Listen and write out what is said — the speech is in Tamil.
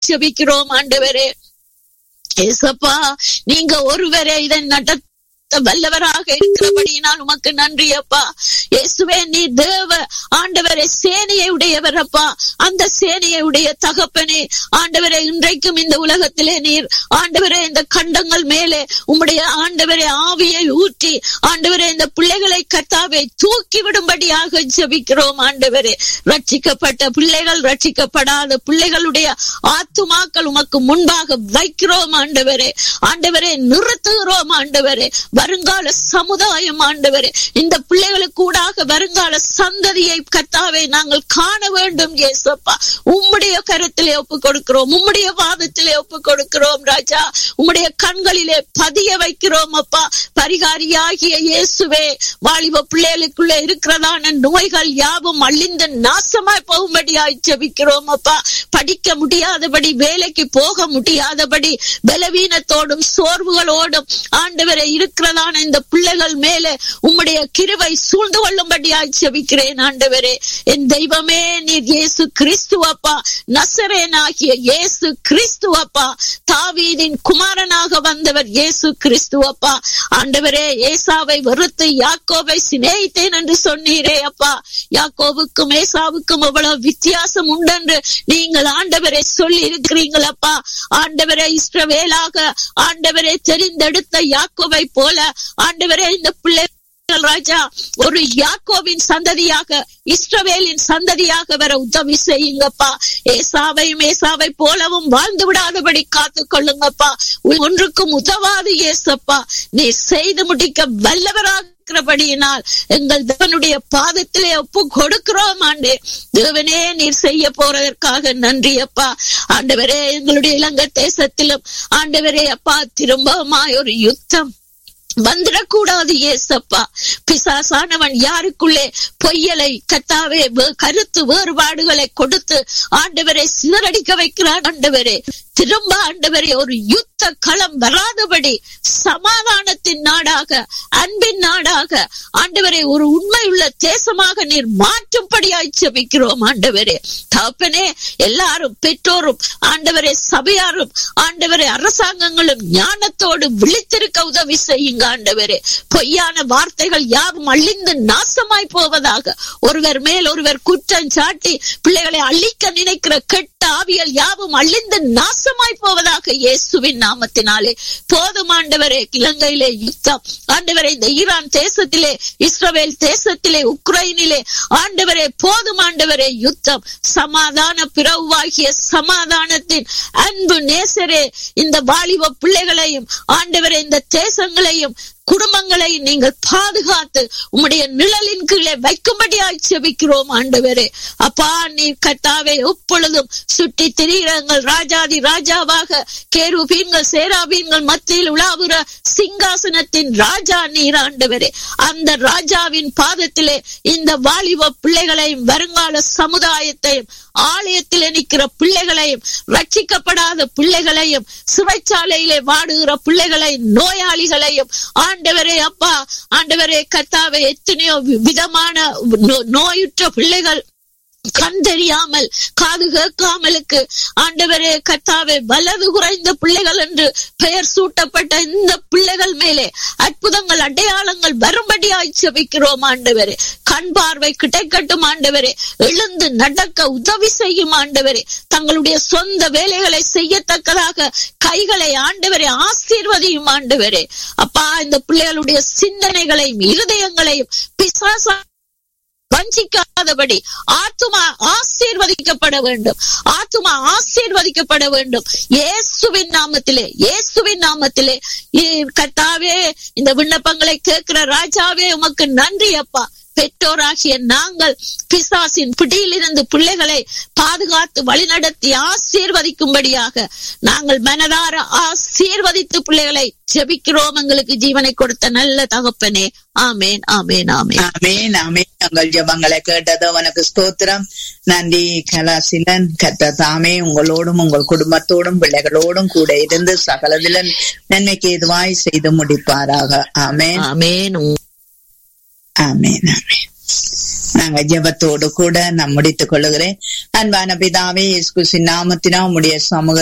ஜெபிக்கிறோம் ஆண்டவரே ஏசப்பா நீங்க ஒருவரே இதை நடத்த வல்லவராக இருக்கிறபடியினால் உமக்கு நன்றி அப்பா இயேசுவே நீ தேவ ஆண்டவரே சேனையை உடையவர் அப்பா அந்த சேனையை உடைய தகப்பனே ஆண்டவரே இன்றைக்கும் இந்த உலகத்திலே நீர் ஆண்டவரே இந்த கண்டங்கள் மேலே உம்முடைய ஆண்டவரே ஆவியை ஊற்றி ஆண்டவரே இந்த பிள்ளைகளை கத்தாவை தூக்கி விடும்படியாக ஜெபிக்கிறோம் ஆண்டவரே ரட்சிக்கப்பட்ட பிள்ளைகள் ரட்சிக்கப்படாத பிள்ளைகளுடைய ஆத்துமாக்கள் உமக்கு முன்பாக வைக்கிறோம் ஆண்டவரே ஆண்டவரே நிறுத்துகிறோம் ஆண்டவரே வருங்கால சமுதாயம் ஆண்டவரே இந்த பிள்ளைகளுக்கு கூடாக வருங்கால சந்ததியை கத்தாவை நாங்கள் காண வேண்டும் ஏசப்பா உம்முடைய கருத்திலே ஒப்பு கொடுக்கிறோம் உம்முடைய வாதத்திலே ஒப்பு கொடுக்கிறோம் ராஜா உம்முடைய கண்களிலே பதிய வைக்கிறோம் அப்பா பரிகாரியாகிய இயேசுவே வாலிப பிள்ளைகளுக்குள்ள இருக்கிறதான நோய்கள் யாவும் அழிந்து நாசமாய் போகும்படியாய் ஜெபிக்கிறோம் அப்பா படிக்க முடியாதபடி வேலைக்கு போக முடியாதபடி பலவீனத்தோடும் சோர்வுகளோடும் ஆண்டவரை இருக்கிறதான இந்த பிள்ளைகள் மேலே உம்முடைய கிருவை சூழ்ந்து கொள்ளும்படியாய் ஜெபிக்கிறேன் ஆண்டவரே என் தெய்வமே நீர் இயேசு கிறிஸ்துவப்பா நசரேனாகிய இயேசு கிறிஸ்துவப்பா தாவீதின் குமாரனாக வந்தவர் இயேசு கிறிஸ்துவப்பா ஆண்டவரே ஏசாவை வெறுத்து யாக்கோவை சிநேகித்தேன் என்று சொன்னீரே அப்பா யாக்கோவுக்கும் ஏசாவுக்கும் அவ்வளவு வித்தியாசம் உண்டென்று நீங்கள் ஆண்டவரை சொல்லி இருக்கிறீங்களப்பா ஆண்டவரை இஷ்டவேலாக ஆண்டவரை தெரிந்தெடுத்த யாக்கோவை போல ஆண்டவரே இந்த பிள்ளை ராஜா ஒரு யாக்கோவின் சந்ததியாக இஸ்ரவேலின் சந்ததியாக வர உதவி செய்யுங்கப்பா ஏசாவையும் ஏசாவை போலவும் வாழ்ந்து விடாதபடி காத்து கொள்ளுங்கப்பா ஒன்றுக்கும் உதவாது ஏசப்பா நீ செய்து முடிக்க வல்லவராக இருக்கிறபடியினால் எங்கள் தேவனுடைய பாதத்திலே ஒப்பு கொடுக்கிறோம் ஆண்டே தேவனே நீர் செய்ய போறதற்காக நன்றி அப்பா ஆண்டவரே எங்களுடைய இலங்கை தேசத்திலும் ஆண்டவரே அப்பா திரும்பவுமாய் ஒரு யுத்தம் வந்துடக்கூடாது ஏசப்பா பிசாசானவன் யாருக்குள்ளே பொய்யலை கத்தாவே கருத்து வேறுபாடுகளை கொடுத்து ஆண்டவரை சிதறடிக்க வைக்கிறான் ஆண்டவரே திரும்ப ஆண்டவரே ஒரு யுத்த களம் வராதபடி சமாதானத்தின் நாடாக அன்பின் நாடாக ஆண்டவரை ஒரு உண்மையுள்ள தேசமாக நீர் மாற்றும்படியாய் செபிக்கிறோம் ஆண்டவரே தகப்பனே எல்லாரும் பெற்றோரும் ஆண்டவரே சபையாரும் ஆண்டவரே அரசாங்கங்களும் ஞானத்தோடு விழித்திருக்க உதவி செய்யுங்க ஆண்டவரே பொய்யான வார்த்தைகள் யாவும் அழிந்து நாசமாய் போவதாக ஒருவர் மேல் ஒருவர் குற்றம் சாட்டி பிள்ளைகளை அழிக்க நினைக்கிற கெட்ட ஆவியல் யாவும் அழிந்து நாசமாய் போவதாக இயேசுவின் நாமத்தினாலே போதும் ஆண்டவரே இலங்கையிலே யுத்தம் ஆண்டவரே இந்த ஈரான் தேசத்திலே இஸ்ரவேல் தேசத்திலே உக்ரைனிலே ஆண்டவரே போதும் ஆண்டவரே யுத்தம் சமாதான பிறவாகிய சமாதானத்தின் அன்பு நேசரே இந்த வாலிப பிள்ளைகளையும் ஆண்டவரே இந்த தேசங்களையும் குடும்பங்களை நீங்கள் பாதுகாத்து உம்முடைய நிழலின் கீழே வைக்கும்படியாய் செபிக்கிறோம் ஆண்டவரே அப்பா நீ கத்தாவை எப்பொழுதும் சுற்றி திரிகிறங்கள் ராஜாதி ராஜாவாக கேருபீன்கள் சேராபீன்கள் மத்தியில் உலாவுற சிங்காசனத்தின் ராஜா நீர் ஆண்டவரே அந்த ராஜாவின் பாதத்திலே இந்த வாலிப பிள்ளைகளையும் வருங்கால சமுதாயத்தையும் ஆலயத்தில் நிற்கிற பிள்ளைகளையும் ரட்சிக்கப்படாத பிள்ளைகளையும் சிறைச்சாலையிலே வாடுகிற பிள்ளைகளை நோயாளிகளையும் ஆண்டவரே அப்பா ஆண்டவரே கத்தாவை எத்தனையோ விதமான நோயுற்ற பிள்ளைகள் கண் தெரியாமல் காது கேட்காமலுக்கு ஆண்டவரே கத்தாவே வலது குறைந்த பிள்ளைகள் என்று பெயர் சூட்டப்பட்ட இந்த பிள்ளைகள் மேலே அற்புதங்கள் அடையாளங்கள் வரும்படியாய் செபிக்கிறோம் ஆண்டவரே கண் பார்வை கிடைக்கட்டும் ஆண்டவரே எழுந்து நடக்க உதவி செய்யும் ஆண்டவரே தங்களுடைய சொந்த வேலைகளை செய்யத்தக்கதாக கைகளை ஆண்டவரை ஆசீர்வதியும் ஆண்டவரே அப்பா இந்த பிள்ளைகளுடைய சிந்தனைகளையும் இருதயங்களையும் பிசாசா வஞ்சிக்காதபடி ஆத்துமா ஆசீர்வதிக்கப்பட வேண்டும் ஆத்துமா ஆசீர்வதிக்கப்பட வேண்டும் இயேசுவின் நாமத்திலே இயேசுவின் நாமத்திலே கத்தாவே இந்த விண்ணப்பங்களை கேட்கிற ராஜாவே உமக்கு நன்றி அப்பா பெற்றோராகிய நாங்கள் பிசாசின் பிடியிலிருந்து பிள்ளைகளை பாதுகாத்து வழிநடத்தி ஆசீர்வதிக்கும்படியாக நாங்கள் மனதார ஆசீர்வதித்து பிள்ளைகளை ஜெபிக்கிறோம் எங்களுக்கு ஜீவனை கொடுத்த நல்ல தகப்பனே ஆமேன் ஆமேன் ஆமேன் ஆமேன் ஆமேன் உங்கள் ஜபங்களை கேட்டது உனக்கு ஸ்தோத்திரம் நன்றி கலாசிலன் கத்த தாமே உங்களோடும் உங்கள் குடும்பத்தோடும் பிள்ளைகளோடும் கூட இருந்து சகலதில நன்மைக்கு எதுவாய் செய்து முடிப்பாராக ஆமேன் ஆமேன் ஆமேன் ஆமேன் நாங்க ஜெபத்தோடு கூட நான் முடித்துக் கொள்ளுகிறேன் அன்பான பிதாவே இயேசு கிறிஸ்துவின் நாமத்தினா உம்முடைய சமூக